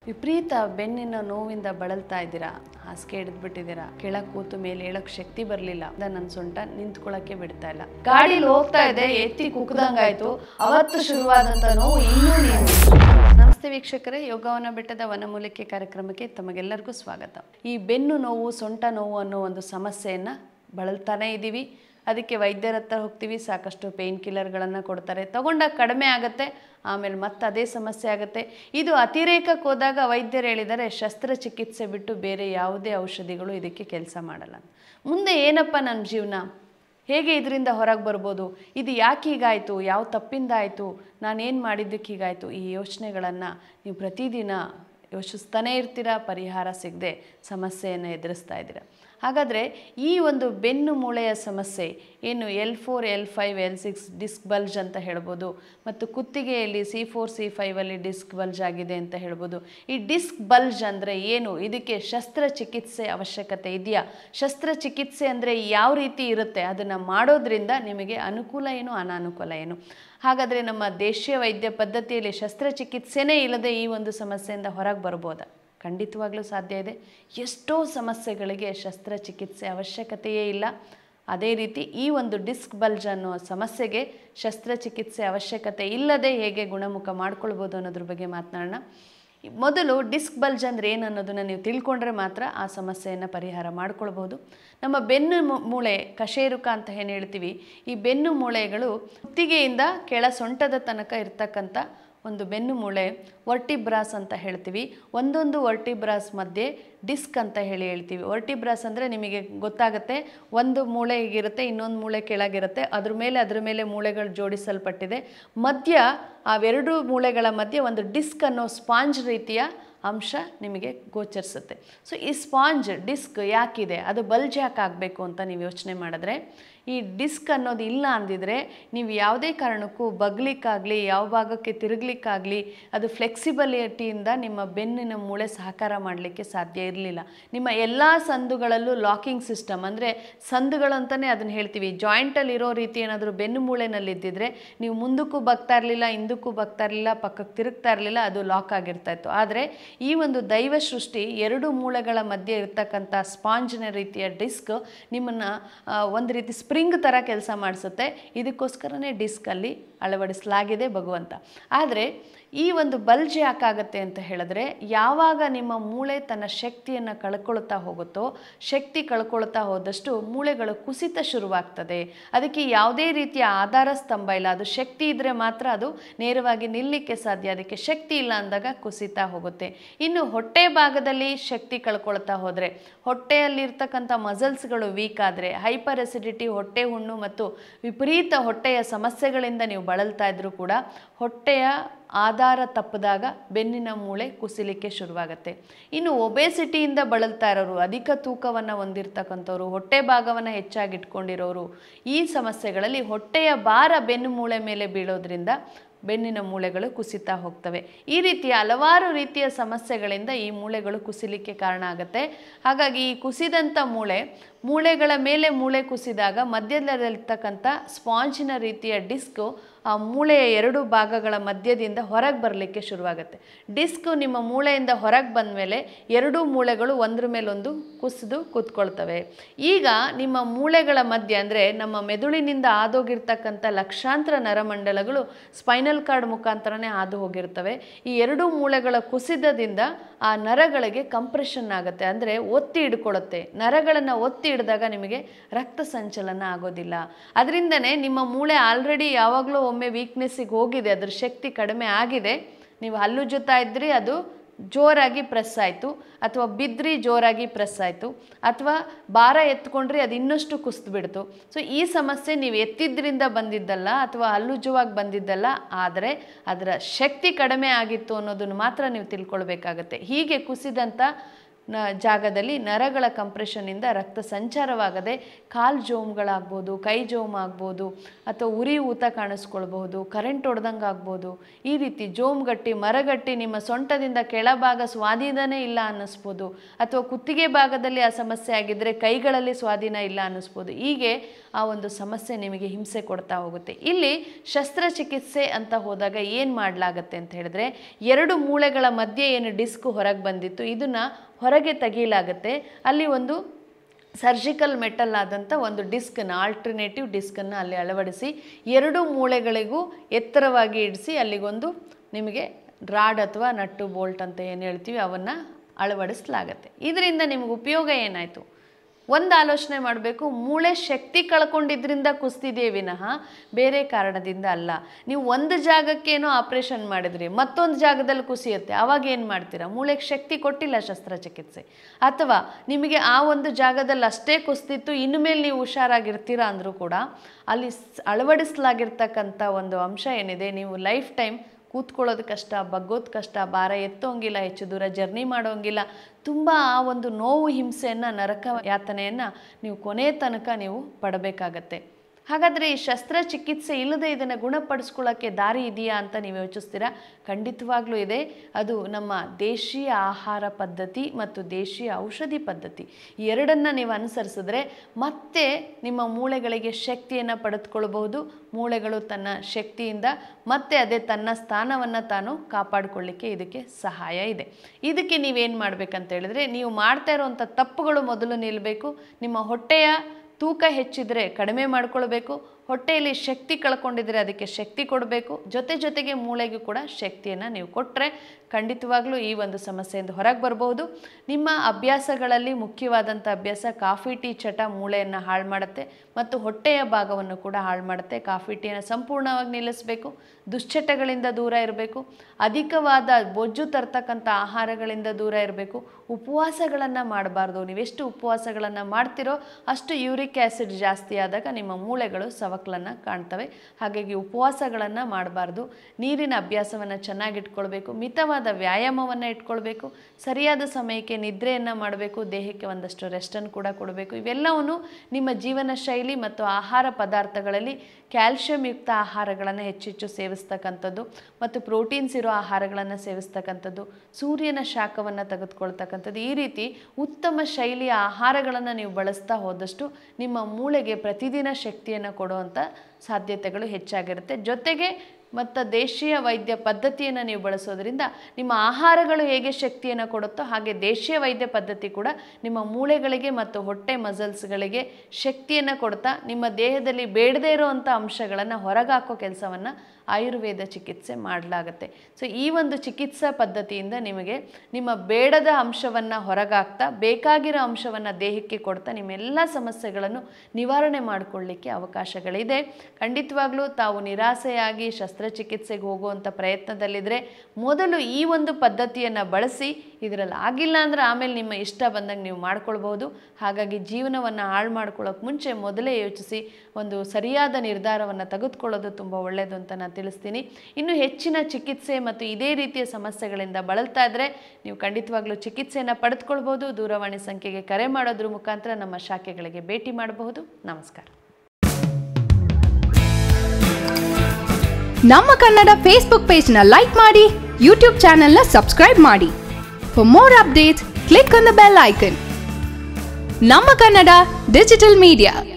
ವಿಪರೀತ ಬೆನ್ನಿನ ನೋವಿಂದ ಬಳಲ್ತಾ ಇದ್ದೀರಾ ಹಾಸಿಗೆ ಹಿಡಿದ್ಬಿಟ್ಟಿದ್ದೀರಾ ಕೆಳಗೆ ಕೂತು ಮೇಲೆ ಹೇಳಕ್ ಶಕ್ತಿ ಬರಲಿಲ್ಲ ನನ್ನ ಸೊಂಟ ನಿಂತ್ಕೊಳ್ಳೋಕೆ ಬಿಡ್ತಾ ಇಲ್ಲ ಗಾಡಿಲಿ ಹೋಗ್ತಾ ಇದೆ ಎತ್ತಿ ಕುಕ್ದಂಗಾಯ್ತು ಅವತ್ತು ಶುರುವಾದಂಥ ನೋವು ಇನ್ನೂ ನೀವು ನಮಸ್ತೆ ವೀಕ್ಷಕರೇ ಯೋಗವನ ಬೆಟ್ಟದ ವನಮೂಲಿಕೆ ಕಾರ್ಯಕ್ರಮಕ್ಕೆ ತಮಗೆಲ್ಲರಿಗೂ ಸ್ವಾಗತ ಈ ಬೆನ್ನು ನೋವು ಸೊಂಟ ನೋವು ಅನ್ನೋ ಒಂದು ಸಮಸ್ಯೆಯನ್ನು ಬಳಲ್ತಾನೇ ಇದ್ದೀವಿ ಅದಕ್ಕೆ ವೈದ್ಯರ ಹತ್ರ ಹೋಗ್ತೀವಿ ಸಾಕಷ್ಟು ಪೇಯ್ನ್ ಕಿಲ್ಲರ್ಗಳನ್ನು ಕೊಡ್ತಾರೆ ತಗೊಂಡಾಗ ಕಡಿಮೆ ಆಗುತ್ತೆ ಆಮೇಲೆ ಮತ್ತೆ ಅದೇ ಸಮಸ್ಯೆ ಆಗುತ್ತೆ ಇದು ಅತಿರೇಕಕ್ಕೆ ಹೋದಾಗ ವೈದ್ಯರು ಹೇಳಿದರೆ ಶಸ್ತ್ರಚಿಕಿತ್ಸೆ ಬಿಟ್ಟು ಬೇರೆ ಯಾವುದೇ ಔಷಧಿಗಳು ಇದಕ್ಕೆ ಕೆಲಸ ಮಾಡಲ್ಲ ಮುಂದೆ ಏನಪ್ಪ ನನ್ನ ಜೀವನ ಹೇಗೆ ಇದರಿಂದ ಹೊರಗೆ ಬರ್ಬೋದು ಇದು ಯಾಕೆ ಹೀಗಾಯಿತು ಯಾವ ತಪ್ಪಿಂದ ಆಯಿತು ನಾನೇನು ಮಾಡಿದ್ದಕ್ಕೆ ಹೀಗಾಯಿತು ಈ ಯೋಚನೆಗಳನ್ನು ನೀವು ಪ್ರತಿದಿನ ಯೋಚಿಸ್ತಾನೇ ಇರ್ತೀರ ಪರಿಹಾರ ಸಿಗದೆ ಸಮಸ್ಯೆಯನ್ನು ಎದುರಿಸ್ತಾ ಇದ್ದೀರ ಹಾಗಾದರೆ ಈ ಒಂದು ಬೆನ್ನು ಮೂಳೆಯ ಸಮಸ್ಯೆ ಏನು L four L five L six disc bulge ಅಂತ ಹೇಳ್ಬೋದು ಮತ್ತು ಕುತ್ತಿಗೆಯಲ್ಲಿ ಸಿ ಫೋರ್ ಸಿ ಫೈವಲ್ಲಿ ಡಿಸ್ಕ್ ಬಲ್ಜ್ ಆಗಿದೆ ಅಂತ ಹೇಳ್ಬೋದು ಈ ಡಿಸ್ಕ್ ಬಲ್ಜ್ ಅಂದರೆ ಏನು ಇದಕ್ಕೆ ಶಸ್ತ್ರಚಿಕಿತ್ಸೆ ಅವಶ್ಯಕತೆ ಇದೆಯಾ ಶಸ್ತ್ರಚಿಕಿತ್ಸೆ ಅಂದರೆ ಯಾವ ರೀತಿ ಇರುತ್ತೆ ಅದನ್ನು ಮಾಡೋದ್ರಿಂದ ನಿಮಗೆ ಅನುಕೂಲ ಏನು ಅನಾನುಕೂಲ ಏನು ಹಾಗಾದರೆ ನಮ್ಮ ದೇಶೀಯ ವೈದ್ಯ ಪದ್ಧತಿಯಲ್ಲಿ ಶಸ್ತ್ರಚಿಕಿತ್ಸೆನೇ ಇಲ್ಲದೆ ಈ ಒಂದು ಸಮಸ್ಯೆಯಿಂದ ಹೊರಗೆ ಬರ್ಬೋದಾ ಖಂಡಿತವಾಗ್ಲೂ ಸಾಧ್ಯ ಇದೆ ಎಷ್ಟೋ ಸಮಸ್ಯೆಗಳಿಗೆ ಶಸ್ತ್ರಚಿಕಿತ್ಸೆ ಅವಶ್ಯಕತೆಯೇ ಇಲ್ಲ ಅದೇ ರೀತಿ ಈ ಒಂದು ಡಿಸ್ಕ್ ಬಲ್ಜ್ ಅನ್ನೋ ಸಮಸ್ಯೆಗೆ ಶಸ್ತ್ರಚಿಕಿತ್ಸೆ ಅವಶ್ಯಕತೆ ಇಲ್ಲದೆ ಹೇಗೆ ಗುಣಮುಖ ಮಾಡ್ಕೊಳ್ಬೋದು ಅನ್ನೋದ್ರ ಬಗ್ಗೆ ಮಾತನಾಡೋಣ ಮೊದಲು ಡಿಸ್ಕ್ ಬಲ್ಜ್ ಅಂದರೆ ಏನು ಅನ್ನೋದನ್ನು ನೀವು ತಿಳ್ಕೊಂಡ್ರೆ ಮಾತ್ರ ಆ ಸಮಸ್ಯೆಯನ್ನು ಪರಿಹಾರ ಮಾಡ್ಕೊಳ್ಬೋದು ನಮ್ಮ ಬೆನ್ನು ಮೂ- ಮೂಳೆ ಕಶೇರುಕ ಅಂತ ಏನು ಹೇಳ್ತೀವಿ ಈ ಬೆನ್ನು ಮೂಳೆಗಳು ಕುತ್ತಿಗೆಯಿಂದ ಕೆಳ ಸೊಂಟದ ತನಕ ಇರ್ತಕ್ಕಂಥ ಒಂದು ಬೆನ್ನು ಮೂಳೆ ವರ್ಟಿಬ್ರಾಸ್ ಅಂತ ಹೇಳ್ತೀವಿ ಒಂದೊಂದು ವರ್ಟಿಬ್ರಾಸ್ ಮಧ್ಯೆ ಡಿಸ್ಕ್ ಅಂತ ಹೇಳಿ ಹೇಳ್ತೀವಿ ವರ್ಟಿಬ್ರಾಸ್ ಅಂದರೆ ನಿಮಗೆ ಗೊತ್ತಾಗುತ್ತೆ ಒಂದು ಮೂಳೆ ಹೀಗಿರುತ್ತೆ ಇನ್ನೊಂದು ಮೂಳೆ ಕೆಳಗಿರುತ್ತೆ ಅದ್ರ ಮೇಲೆ ಅದ್ರ ಮೇಲೆ ಮೂಳೆಗಳು ಜೋಡಿಸಲ್ಪಟ್ಟಿದೆ ಮಧ್ಯ ಅವೆರಡು ಮೂಳೆಗಳ ಮಧ್ಯೆ ಒಂದು ಡಿಸ್ಕ್ ಅನ್ನೋ ಸ್ಪಾಂಜ್ ರೀತಿಯ ಅಂಶ ನಿಮಗೆ ಗೋಚರಿಸುತ್ತೆ ಸೊ ಈ ಸ್ಪಾಂಜ್ ಡಿಸ್ಕ್ ಯಾಕಿದೆ ಅದು ಬಲ್ಜ್ ಯಾಕೆ ಆಗಬೇಕು ಅಂತ ನೀವು ಯೋಚನೆ ಮಾಡಿದ್ರೆ ಈ ಡಿಸ್ಕ್ ಅನ್ನೋದು ಇಲ್ಲ ಅಂದಿದ್ರೆ ನೀವು ಯಾವುದೇ ಕಾರಣಕ್ಕೂ ಬಗ್ಲಿಕ್ಕಾಗಲಿ ಯಾವ ಭಾಗಕ್ಕೆ ತಿರುಗ್ಲಿಕ್ಕಾಗಲಿ ಅದು ಫ್ಲೆಕ್ಸಿಬಿಲಿಟಿಯಿಂದ ನಿಮ್ಮ ಬೆನ್ನಿನ ಮೂಳೆ ಸಹಕಾರ ಮಾಡಲಿಕ್ಕೆ ಸಾಧ್ಯ ಇರಲಿಲ್ಲ ನಿಮ್ಮ ಎಲ್ಲ ಸಂದುಗಳಲ್ಲೂ ಲಾಕಿಂಗ್ ಸಿಸ್ಟಮ್ ಅಂದರೆ ಸಂದುಗಳು ಅಂತಲೇ ಅದನ್ನು ಹೇಳ್ತೀವಿ ಜಾಯಿಂಟಲ್ಲಿ ಇರೋ ರೀತಿ ಏನಾದರೂ ಬೆನ್ನು ಮೂಳೆನಲ್ಲಿ ಇದ್ದಿದ್ರೆ ನೀವು ಮುಂದಕ್ಕೂ ಬಗ್ತಾ ಇರಲಿಲ್ಲ ಹಿಂದಕ್ಕೂ ಬಗ್ತಾ ಇರಲಿಲ್ಲ ಪಕ್ಕಕ್ಕೆ ತಿರುಗ್ತಾ ಇರಲಿಲ್ಲ ಅದು ಲಾಕ್ ಆಗಿರ್ತಾ ಇತ್ತು ಆದರೆ ಈ ಒಂದು ದೈವ ಸೃಷ್ಟಿ ಎರಡು ಮೂಳೆಗಳ ಮಧ್ಯೆ ಇರ್ತಕ್ಕಂಥ ಸ್ಪಾಂಜಿನ ರೀತಿಯ ಡಿಸ್ಕ್ ನಿಮ್ಮನ್ನು ಒಂದು ರೀತಿ ಸ್ಪ್ರಿಂಗ್ ಥರ ಕೆಲಸ ಮಾಡಿಸುತ್ತೆ ಇದಕ್ಕೋಸ್ಕರನೇ ಡಿಸ್ಕಲ್ಲಿ ಅಳವಡಿಸಲಾಗಿದೆ ಭಗವಂತ ಆದರೆ ಈ ಒಂದು ಬಲ್ಜ್ ಯಾಕಾಗತ್ತೆ ಅಂತ ಹೇಳಿದ್ರೆ ಯಾವಾಗ ನಿಮ್ಮ ಮೂಳೆ ತನ್ನ ಶಕ್ತಿಯನ್ನು ಕಳ್ಕೊಳ್ತಾ ಹೋಗುತ್ತೋ ಶಕ್ತಿ ಕಳ್ಕೊಳ್ತಾ ಹೋದಷ್ಟು ಮೂಳೆಗಳು ಕುಸಿತ ಶುರುವಾಗ್ತದೆ ಅದಕ್ಕೆ ಯಾವುದೇ ರೀತಿಯ ಆಧಾರ ಸ್ತಂಭ ಇಲ್ಲ ಅದು ಶಕ್ತಿ ಇದ್ದರೆ ಮಾತ್ರ ಅದು ನೇರವಾಗಿ ನಿಲ್ಲಕ್ಕೆ ಸಾಧ್ಯ ಅದಕ್ಕೆ ಶಕ್ತಿ ಇಲ್ಲ ಅಂದಾಗ ಕುಸಿತಾ ಹೋಗುತ್ತೆ ಇನ್ನು ಹೊಟ್ಟೆ ಭಾಗದಲ್ಲಿ ಶಕ್ತಿ ಕಳ್ಕೊಳ್ತಾ ಹೋದರೆ ಹೊಟ್ಟೆಯಲ್ಲಿರ್ತಕ್ಕಂಥ ಮಸಲ್ಸ್ಗಳು ವೀಕ್ ಆದರೆ ಹೈಪರ್ ಎಸಿಡಿಟಿ ಹೊಟ್ಟೆ ಹುಣ್ಣು ಮತ್ತು ವಿಪರೀತ ಹೊಟ್ಟೆಯ ಸಮಸ್ಯೆಗಳಿಂದ ನೀವು ಬಳಲ್ತಾ ಇದ್ರೂ ಕೂಡ ಹೊಟ್ಟೆಯ ಆಧಾರ ತಪ್ಪಿದಾಗ ಬೆನ್ನಿನ ಮೂಳೆ ಕುಸಿಲಿಕ್ಕೆ ಶುರುವಾಗುತ್ತೆ ಇನ್ನು ಒಬೆಸಿಟಿಯಿಂದ ಬಳಲ್ತಾ ಇರೋರು ಅಧಿಕ ತೂಕವನ್ನು ಹೊಂದಿರತಕ್ಕಂಥವ್ರು ಹೊಟ್ಟೆ ಭಾಗವನ್ನು ಹೆಚ್ಚಾಗಿ ಇಟ್ಕೊಂಡಿರೋರು ಈ ಸಮಸ್ಯೆಗಳಲ್ಲಿ ಹೊಟ್ಟೆಯ ಭಾರ ಬೆನ್ನು ಮೂಳೆ ಮೇಲೆ ಬೀಳೋದ್ರಿಂದ ಬೆನ್ನಿನ ಮೂಳೆಗಳು ಕುಸಿತಾ ಹೋಗ್ತವೆ ಈ ರೀತಿಯ ಹಲವಾರು ರೀತಿಯ ಸಮಸ್ಯೆಗಳಿಂದ ಈ ಮೂಳೆಗಳು ಕುಸಿಲಿಕ್ಕೆ ಕಾರಣ ಆಗುತ್ತೆ ಹಾಗಾಗಿ ಈ ಕುಸಿದಂಥ ಮೂಳೆ ಮೂಳೆಗಳ ಮೇಲೆ ಮೂಳೆ ಕುಸಿದಾಗ ಮಧ್ಯದಲ್ಲಿರ್ತಕ್ಕಂಥ ಸ್ಪಾಂಜಿನ ರೀತಿಯ ಡಿಸ್ಕು ಆ ಮೂಳೆಯ ಎರಡು ಭಾಗಗಳ ಮಧ್ಯದಿಂದ ಹೊರಗೆ ಬರಲಿಕ್ಕೆ ಶುರುವಾಗುತ್ತೆ ಡಿಸ್ಕ್ ನಿಮ್ಮ ಮೂಳೆಯಿಂದ ಹೊರಗೆ ಬಂದ ಮೇಲೆ ಎರಡೂ ಮೂಳೆಗಳು ಒಂದ್ರ ಮೇಲೊಂದು ಕುಸಿದು ಕೂತ್ಕೊಳ್ತವೆ ಈಗ ನಿಮ್ಮ ಮೂಳೆಗಳ ಮಧ್ಯೆ ಅಂದರೆ ನಮ್ಮ ಮೆದುಳಿನಿಂದ ಹಾದೋಗಿರ್ತಕ್ಕಂಥ ಲಕ್ಷಾಂತರ ನರಮಂಡಲಗಳು ಸ್ಪೈನಲ್ ಕಾರ್ಡ್ ಮುಖಾಂತರನೇ ಹಾದು ಹೋಗಿರ್ತವೆ ಈ ಎರಡೂ ಮೂಳೆಗಳ ಕುಸಿತದಿಂದ ಆ ನರಗಳಿಗೆ ಕಂಪ್ರೆಷನ್ ಆಗುತ್ತೆ ಅಂದರೆ ಒತ್ತಿ ಹಿಡ್ಕೊಳ್ಳುತ್ತೆ ನರಗಳನ್ನು ಒತ್ತಿ ಹಿಡಿದಾಗ ನಿಮಗೆ ರಕ್ತ ಸಂಚಲನ ಆಗೋದಿಲ್ಲ ಅದರಿಂದನೇ ನಿಮ್ಮ ಮೂಳೆ ಆಲ್ರೆಡಿ ಯಾವಾಗಲೂ ಒಮ್ಮೆ ವೀಕ್ನೆಸ್ಸಿಗೆ ಹೋಗಿದೆ ಅದ್ರ ಶಕ್ತಿ ಕಡಿಮೆ ಆಗಿದೆ ನೀವು ಹಲ್ಲು ಜುತ್ತಾ ಇದ್ರಿ ಅದು ಜೋರಾಗಿ ಪ್ರೆಸ್ ಆಯಿತು ಅಥವಾ ಬಿದ್ರಿ ಜೋರಾಗಿ ಪ್ರೆಸ್ ಆಯಿತು ಅಥವಾ ಭಾರ ಎತ್ಕೊಂಡ್ರಿ ಅದು ಇನ್ನಷ್ಟು ಕುಸ್ದು ಬಿಡ್ತು ಸೊ ಈ ಸಮಸ್ಯೆ ನೀವು ಎತ್ತಿದ್ರಿಂದ ಬಂದಿದ್ದಲ್ಲ ಅಥವಾ ಹಲ್ಲುಜುವಾಗಿ ಬಂದಿದ್ದಲ್ಲ ಆದರೆ ಅದರ ಶಕ್ತಿ ಕಡಿಮೆ ಆಗಿತ್ತು ಅನ್ನೋದನ್ನು ಮಾತ್ರ ನೀವು ತಿಳ್ಕೊಳ್ಬೇಕಾಗತ್ತೆ ಹೀಗೆ ಕುಸಿದಂಥ ನ ಜಾಗದಲ್ಲಿ ನರಗಳ ಕಂಪ್ರೆಷನ್ನಿಂದ ರಕ್ತ ಸಂಚಾರವಾಗದೆ ಕಾಲು ಜೋಮ್ಗಳಾಗ್ಬೋದು ಕೈ ಜೋಮ್ ಆಗ್ಬೋದು ಅಥವಾ ಉರಿ ಊತ ಕಾಣಿಸ್ಕೊಳ್ಬಹುದು ಕರೆಂಟ್ ಹೊಡೆದಂಗೆ ಆಗ್ಬೋದು ಈ ರೀತಿ ಜೋಮ್ ಗಟ್ಟಿ ಮರಗಟ್ಟಿ ನಿಮ್ಮ ಸೊಂಟದಿಂದ ಕೆಳಭಾಗ ಸ್ವಾಧೀನನೇ ಇಲ್ಲ ಅನ್ನಿಸ್ಬೋದು ಅಥವಾ ಕುತ್ತಿಗೆ ಭಾಗದಲ್ಲಿ ಆ ಸಮಸ್ಯೆ ಆಗಿದ್ದರೆ ಕೈಗಳಲ್ಲಿ ಸ್ವಾಧೀನ ಇಲ್ಲ ಅನ್ನಿಸ್ಬೋದು ಹೀಗೆ ಆ ಒಂದು ಸಮಸ್ಯೆ ನಿಮಗೆ ಹಿಂಸೆ ಕೊಡ್ತಾ ಹೋಗುತ್ತೆ ಇಲ್ಲಿ ಶಸ್ತ್ರಚಿಕಿತ್ಸೆ ಅಂತ ಹೋದಾಗ ಏನು ಮಾಡಲಾಗತ್ತೆ ಅಂತ ಹೇಳಿದ್ರೆ ಎರಡು ಮೂಳೆಗಳ ಮಧ್ಯೆ ಏನು ಡಿಸ್ಕ್ ಹೊರಗೆ ಬಂದಿತ್ತು ಇದನ್ನು ಹೊರಗೆ ತೆಗೀಲಾಗತ್ತೆ ಅಲ್ಲಿ ಒಂದು ಸರ್ಜಿಕಲ್ ಮೆಟಲ್ ಆದಂಥ ಒಂದು ಡಿಸ್ಕನ್ನು ಆಲ್ಟರ್ನೇಟಿವ್ ಡಿಸ್ಕನ್ನು ಅಲ್ಲಿ ಅಳವಡಿಸಿ ಎರಡು ಮೂಳೆಗಳಿಗೂ ಎತ್ತರವಾಗಿ ಇಡಿಸಿ ಅಲ್ಲಿಗೊಂದು ನಿಮಗೆ ರಾಡ್ ಅಥವಾ ನಟ್ಟು ಬೋಲ್ಟ್ ಅಂತ ಏನು ಹೇಳ್ತೀವಿ ಅವನ್ನು ಅಳವಡಿಸಲಾಗತ್ತೆ ಇದರಿಂದ ನಿಮಗೆ ಉಪಯೋಗ ಏನಾಯಿತು ಒಂದು ಆಲೋಚನೆ ಮಾಡಬೇಕು ಮೂಳೆ ಶಕ್ತಿ ಕಳ್ಕೊಂಡಿದ್ರಿಂದ ಕುಸ್ತಿದೆಯೇ ವಿನಃ ಬೇರೆ ಕಾರಣದಿಂದ ಅಲ್ಲ ನೀವು ಒಂದು ಜಾಗಕ್ಕೇನೋ ಆಪ್ರೇಷನ್ ಮಾಡಿದ್ರಿ ಮತ್ತೊಂದು ಜಾಗದಲ್ಲಿ ಕುಸಿಯುತ್ತೆ ಆವಾಗ ಏನು ಮಾಡ್ತೀರಾ ಮೂಳೆಗೆ ಶಕ್ತಿ ಕೊಟ್ಟಿಲ್ಲ ಶಸ್ತ್ರಚಿಕಿತ್ಸೆ ಅಥವಾ ನಿಮಗೆ ಆ ಒಂದು ಜಾಗದಲ್ಲಿ ಅಷ್ಟೇ ಕುಸ್ತಿತ್ತು ಇನ್ಮೇಲೆ ನೀವು ಹುಷಾರಾಗಿರ್ತೀರಾ ಅಂದರೂ ಕೂಡ ಅಲ್ಲಿ ಸ್- ಅಳವಡಿಸಲಾಗಿರ್ತಕ್ಕಂಥ ಒಂದು ಅಂಶ ಏನಿದೆ ನೀವು ಲೈಫ್ ಟೈಮ್ ಕೂತ್ಕೊಳ್ಳೋದು ಕಷ್ಟ ಬಗ್ಗೋದು ಕಷ್ಟ ಭಾರ ಎತ್ತೋಂಗಿಲ್ಲ ಹೆಚ್ಚು ದೂರ ಜರ್ನಿ ಮಾಡೋಂಗಿಲ್ಲ ತುಂಬ ಆ ಒಂದು ನೋವು ಹಿಂಸೆಯನ್ನು ನರಕ ಯಾತನೆಯನ್ನು ನೀವು ಕೊನೆ ತನಕ ನೀವು ಪಡಬೇಕಾಗತ್ತೆ ಹಾಗಾದರೆ ಈ ಶಸ್ತ್ರಚಿಕಿತ್ಸೆ ಇಲ್ಲದೆ ಇದನ್ನು ಗುಣಪಡಿಸ್ಕೊಳ್ಳೋಕ್ಕೆ ದಾರಿ ಇದೆಯಾ ಅಂತ ನೀವು ಯೋಚಿಸ್ತೀರಾ ಖಂಡಿತವಾಗ್ಲೂ ಇದೆ ಅದು ನಮ್ಮ ದೇಶೀಯ ಆಹಾರ ಪದ್ಧತಿ ಮತ್ತು ದೇಶೀಯ ಔಷಧಿ ಪದ್ಧತಿ ಈ ಎರಡನ್ನು ನೀವು ಅನುಸರಿಸಿದ್ರೆ ಮತ್ತೆ ನಿಮ್ಮ ಮೂಳೆಗಳಿಗೆ ಶಕ್ತಿಯನ್ನು ಪಡೆದುಕೊಳ್ಬಹುದು ಮೂಳೆಗಳು ತನ್ನ ಶಕ್ತಿಯಿಂದ ಮತ್ತೆ ಅದೇ ತನ್ನ ಸ್ಥಾನವನ್ನು ತಾನು ಕಾಪಾಡಿಕೊಳ್ಳಿಕ್ಕೆ ಇದಕ್ಕೆ ಸಹಾಯ ಇದೆ ಇದಕ್ಕೆ ನೀವೇನು ಮಾಡಬೇಕಂತ ಹೇಳಿದ್ರೆ ನೀವು ಮಾಡ್ತಾ ಇರುವಂಥ ತಪ್ಪುಗಳು ಮೊದಲು ನಿಲ್ಲಬೇಕು ನಿಮ್ಮ ಹೊಟ್ಟೆಯ ತೂಕ ಹೆಚ್ಚಿದ್ರೆ ಕಡಿಮೆ ಮಾಡ್ಕೊಳ್ಬೇಕು ಹೊಟ್ಟೆಯಲ್ಲಿ ಶಕ್ತಿ ಕಳ್ಕೊಂಡಿದ್ರೆ ಅದಕ್ಕೆ ಶಕ್ತಿ ಕೊಡಬೇಕು ಜೊತೆ ಜೊತೆಗೆ ಮೂಳೆಗೂ ಕೂಡ ಶಕ್ತಿಯನ್ನು ನೀವು ಕೊಟ್ಟರೆ ಖಂಡಿತವಾಗ್ಲೂ ಈ ಒಂದು ಸಮಸ್ಯೆಯಿಂದ ಹೊರಗೆ ಬರ್ಬೋದು ನಿಮ್ಮ ಅಭ್ಯಾಸಗಳಲ್ಲಿ ಮುಖ್ಯವಾದಂಥ ಅಭ್ಯಾಸ ಕಾಫಿ ಟೀ ಚಟ ಮೂಳೆಯನ್ನು ಹಾಳು ಮಾಡುತ್ತೆ ಮತ್ತು ಹೊಟ್ಟೆಯ ಭಾಗವನ್ನು ಕೂಡ ಹಾಳು ಮಾಡುತ್ತೆ ಕಾಫಿ ಟೀನ ಸಂಪೂರ್ಣವಾಗಿ ನಿಲ್ಲಿಸಬೇಕು ದುಶ್ಚಟಗಳಿಂದ ದೂರ ಇರಬೇಕು ಅಧಿಕವಾದ ಬೊಜ್ಜು ತರ್ತಕ್ಕಂಥ ಆಹಾರಗಳಿಂದ ದೂರ ಇರಬೇಕು ಉಪವಾಸಗಳನ್ನು ಮಾಡಬಾರ್ದು ನೀವೆಷ್ಟು ಉಪವಾಸಗಳನ್ನು ಮಾಡ್ತಿರೋ ಅಷ್ಟು ಯೂರಿಕ್ ಆ್ಯಸಿಡ್ ಜಾಸ್ತಿ ಆದಾಗ ನಿಮ್ಮ ಮೂಳೆಗಳು ಸವಕಲನ್ನು ಕಾಣ್ತವೆ ಹಾಗಾಗಿ ಉಪವಾಸಗಳನ್ನು ಮಾಡಬಾರ್ದು ನೀರಿನ ಅಭ್ಯಾಸವನ್ನು ಚೆನ್ನಾಗಿಟ್ಕೊಳ್ಬೇಕು ಮಿತವಾದ ವ್ಯಾಯಾಮವನ್ನು ಇಟ್ಕೊಳ್ಬೇಕು ಸರಿಯಾದ ಸಮಯಕ್ಕೆ ನಿದ್ರೆಯನ್ನು ಮಾಡಬೇಕು ದೇಹಕ್ಕೆ ಒಂದಷ್ಟು ರೆಸ್ಟನ್ನು ಕೂಡ ಕೊಡಬೇಕು ಇವೆಲ್ಲವನ್ನು ನಿಮ್ಮ ಜೀವನ ಶೈಲಿ ಮತ್ತು ಆಹಾರ ಪದಾರ್ಥಗಳಲ್ಲಿ ಕ್ಯಾಲ್ಶಿಯಂ ಯುಕ್ತ ಆಹಾರಗಳನ್ನು ಹೆಚ್ಚೆಚ್ಚು ಸೇವಿಸ್ತಕ್ಕಂಥದ್ದು ಮತ್ತು ಪ್ರೋಟೀನ್ಸ್ ಇರೋ ಆಹಾರಗಳನ್ನು ಸೇವಿಸ್ತಕ್ಕಂಥದ್ದು ಸೂರ್ಯನ ಶಾಖವನ್ನು ತೆಗೆದುಕೊಳ್ತಕ್ಕಂಥದ್ದು ಈ ರೀತಿ ಉತ್ತಮ ಶೈಲಿಯ ಆಹಾರಗಳನ್ನು ನೀವು ಬಳಸ್ತಾ ಹೋದಷ್ಟು ನಿಮ್ಮ ಮೂಳೆಗೆ ಪ್ರತಿದಿನ ಶಕ್ತಿಯನ್ನು ಕೊಡುವಂಥ ಸಾಧ್ಯತೆಗಳು ಹೆಚ್ಚಾಗಿರುತ್ತೆ ಜೊತೆಗೆ ಮತ್ತು ದೇಶೀಯ ವೈದ್ಯ ಪದ್ಧತಿಯನ್ನು ನೀವು ಬಳಸೋದ್ರಿಂದ ನಿಮ್ಮ ಆಹಾರಗಳು ಹೇಗೆ ಶಕ್ತಿಯನ್ನು ಕೊಡುತ್ತೋ ಹಾಗೆ ದೇಶೀಯ ವೈದ್ಯ ಪದ್ಧತಿ ಕೂಡ ನಿಮ್ಮ ಮೂಳೆಗಳಿಗೆ ಮತ್ತು ಹೊಟ್ಟೆ ಮಸಲ್ಸ್ಗಳಿಗೆ ಶಕ್ತಿಯನ್ನು ಕೊಡ್ತಾ ನಿಮ್ಮ ದೇಹದಲ್ಲಿ ಬೇಡದೇ ಇರುವಂಥ ಅಂಶಗಳನ್ನು ಹೊರಗಾಕೋ ಕೆಲಸವನ್ನು ಆಯುರ್ವೇದ ಚಿಕಿತ್ಸೆ ಮಾಡಲಾಗುತ್ತೆ ಸೊ ಈ ಒಂದು ಚಿಕಿತ್ಸಾ ಪದ್ಧತಿಯಿಂದ ನಿಮಗೆ ನಿಮ್ಮ ಬೇಡದ ಅಂಶವನ್ನು ಹೊರಗಾಕ್ತಾ ಬೇಕಾಗಿರೋ ಅಂಶವನ್ನು ದೇಹಕ್ಕೆ ಕೊಡ್ತಾ ನಿಮ್ಮೆಲ್ಲ ಸಮಸ್ಯೆಗಳನ್ನು ನಿವಾರಣೆ ಮಾಡಿಕೊಳ್ಳಿಕ್ಕೆ ಅವಕಾಶಗಳಿದೆ ಖಂಡಿತವಾಗ್ಲೂ ತಾವು ನಿರಾಸೆಯಾಗಿ ಶಸ್ತ್ರಚಿಕಿತ್ಸೆಗೆ ಹೋಗುವಂಥ ಪ್ರಯತ್ನದಲ್ಲಿದ್ದರೆ ಮೊದಲು ಈ ಒಂದು ಪದ್ಧತಿಯನ್ನು ಬಳಸಿ ಇದರಲ್ಲಿ ಆಗಿಲ್ಲ ಅಂದರೆ ಆಮೇಲೆ ನಿಮ್ಮ ಇಷ್ಟ ಬಂದಂಗೆ ನೀವು ಮಾಡ್ಕೊಳ್ಬೋದು ಹಾಗಾಗಿ ಜೀವನವನ್ನು ಹಾಳು ಮಾಡ್ಕೊಳ್ಳೋಕೆ ಮುಂಚೆ ಮೊದಲೇ ಯೋಚಿಸಿ ಒಂದು ಸರಿಯಾದ ನಿರ್ಧಾರವನ್ನು ತೆಗೆದುಕೊಳ್ಳೋದು ತುಂಬ ಒಳ್ಳೆಯದು ಅಂತ ನಾನು ತಿಳಿಸ್ತೀನಿ ಇನ್ನು ಹೆಚ್ಚಿನ ಚಿಕಿತ್ಸೆ ಮತ್ತು ಇದೇ ರೀತಿಯ ಸಮಸ್ಯೆಗಳಿಂದ ಬಳಲ್ತಾ ಇದ್ದರೆ ನೀವು ಖಂಡಿತವಾಗ್ಲೂ ಚಿಕಿತ್ಸೆಯನ್ನು ಪಡೆದುಕೊಳ್ಬೋದು ದೂರವಾಣಿ ಸಂಖ್ಯೆಗೆ ಕರೆ ಮಾಡೋದ್ರ ಮುಖಾಂತರ ನಮ್ಮ ಶಾಖೆಗಳಿಗೆ ಭೇಟಿ ಮಾಡಬಹುದು ನಮಸ್ಕಾರ ನಮ್ಮ ಕನ್ನಡ ಫೇಸ್ಬುಕ್ ಪೇಜ್ನ ಲೈಕ್ ಮಾಡಿ ಯೂಟ್ಯೂಬ್ ಚಾನೆಲ್ನ ಸಬ್ಸ್ಕ್ರೈಬ್ ಮಾಡಿ for more updates click on the bell icon ನಮ್ಮ ಕನ್ನಡ ಡಿಜಿಟಲ್ ಮೀಡಿಯಾ